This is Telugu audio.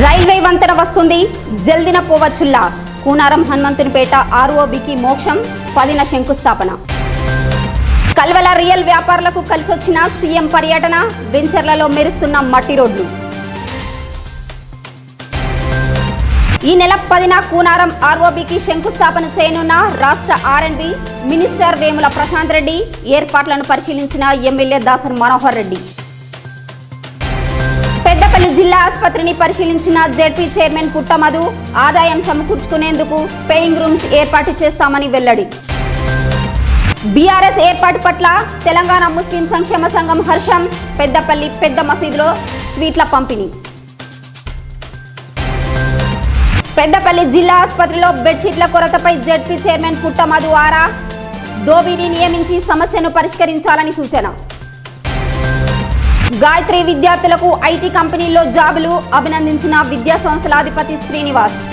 రైల్వే వంతెన వస్తుంది జల్దిన పోవచ్చుల్లా కూనారం హనుమంతునిపేట ఆర్ఓబికి మోక్షం పదిన శంకుస్థాపన కల్వల రియల్ వ్యాపారులకు కలిసొచ్చిన సీఎం పర్యటన వెంచర్లలో మెరుస్తున్న మట్టి రోడ్లు ఈ నెల పదిన కూనారం ఆర్ఓబికి శంకుస్థాపన చేయనున్న రాష్ట్ర ఆర్ఎండ్బి మినిస్టర్ వేముల ప్రశాంత్ రెడ్డి ఏర్పాట్లను పరిశీలించిన ఎమ్మెల్యే దాసర్ మనోహర్ రెడ్డి పెద్దపల్లి జిల్లా ఆసుపత్రిని పరిశీలించిన జెడ్పీ చైర్మన్ పుట్టమధు ఆదాయం సమకూర్చుకునేందుకు పేయింగ్ రూమ్స్ ఏర్పాటు చేస్తామని వెల్లడి బీఆర్ఎస్ ఏర్పాటు పట్ల తెలంగాణ ముస్లిం సంక్షేమ సంఘం హర్షం పెద్దపల్లి పెద్ద మసీదులో స్వీట్ల పంపిణీ పెద్దపల్లి జిల్లా ఆసుపత్రిలో బెడ్షీట్ల కొరతపై జెడ్పీ చైర్మన్ పుట్టమధు ఆరా దోబీని నియమించి సమస్యను పరిష్కరించాలని సూచన గాయత్రి విద్యార్థులకు ఐటీ కంపెనీల్లో జాబులు అభినందించిన విద్యా సంస్థల అధిపతి శ్రీనివాస్